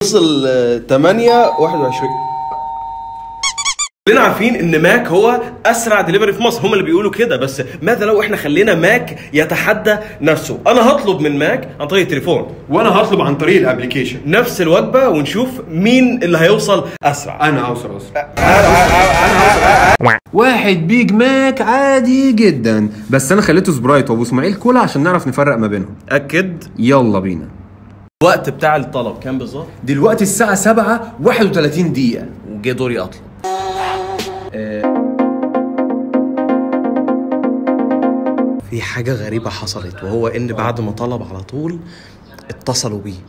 وصل 8 21 كلنا عارفين ان ماك هو اسرع دليفري في مصر هم اللي بيقولوا كده بس ماذا لو احنا خلينا ماك يتحدى نفسه انا هطلب من ماك عن طريق التليفون وانا هطلب عن طريق الابلكيشن نفس الوجبه ونشوف مين اللي هيوصل اسرع انا هوصل اصلا واحد بيج ماك عادي جدا بس انا خليته سبرايت وابو اسماعيل كولا عشان نعرف نفرق ما بينهم اكد يلا بينا الوقت بتاع الطلب كام بالظبط دلوقتي الساعة 7 31 دقيقة وجه دوري اطلب في حاجة غريبة حصلت وهو إن بعد ما طلب على طول اتصلوا بيه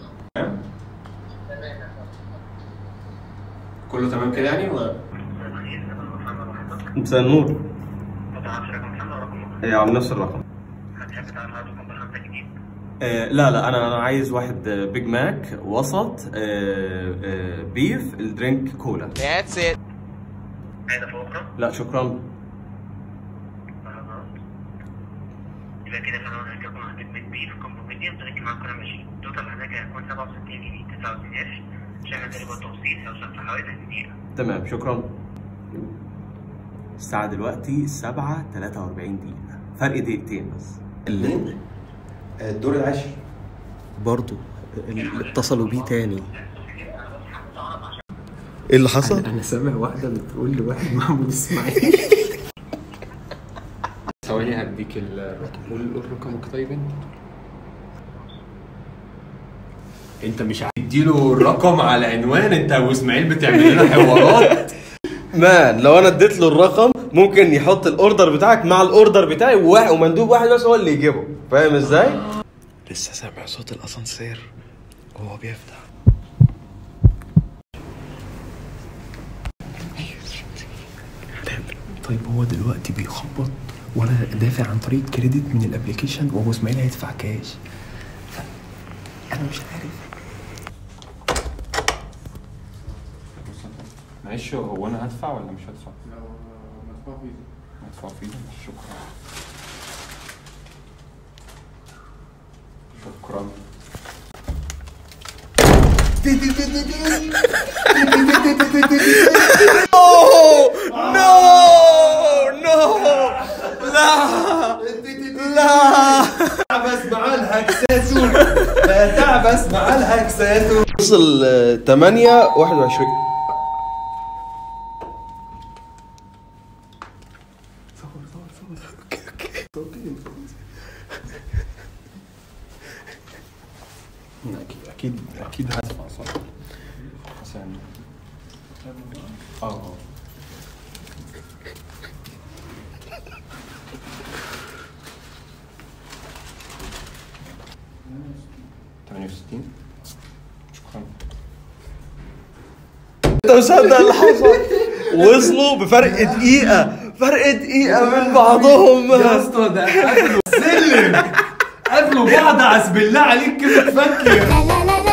كله تمام كده يعني ولا مساء النور يا عم نفس الرقم آه لا لا انا انا عايز واحد آه، بيج ماك وسط آه آه بيف الدرينك كولا That's it. هدف أخرى لا شكرا يبقى كده فانا هنرجعكم عند بيت بيف كومبو ميديوم درينك معاكم كل ماشي توتال هناك هيكون 67 جنيه 69 قرش عشان تقريبا توصيل هيوصل في حوالي 30 دقيقة تمام شكرا الساعة دلوقتي 7 43 دقيقة فرق دقيقتين بس اللي الدور العاشر برضو اللي اتصلوا بيه تاني ايه اللي حصل؟ انا سامع واحدة بتقول لواحد محمود اسماعيل ثواني هديك الرقم قول قول رقمك طيب انت انت مش هتديله الرقم على عنوان انت واسماعيل بتعمل لنا حوارات مان لو انا اديت له الرقم ممكن يحط الاوردر بتاعك مع الاوردر بتاعي وواحد ومندوب واحد بس هو اللي يجيبه فاهم ازاي؟ لسه سامع صوت الاسانسير وهو بيفتح طيب هو دلوقتي بيخبط وانا دافع عن طريق كريدت من الابلكيشن وابو اسماعيل هيدفع كاش ف- انا مش عارف معلش هو انا هدفع ولا مش هدفع؟ هدفع فيزا شكرا شكرا نو نو لا لا تعبس مع الهكساسون تعبس مع الهكساسون وصل 8 21 اكيد اكيد اكيد هدفع صح عشان اه اه تمانية وستين شكرا انت مصدق اللي حصل وصلوا بفرق دقيقة فرق دقيقة من بعضهم يا اسطى ده قبلوا سلم قبلوا بعض عز بالله عليك كده تفكر la la la la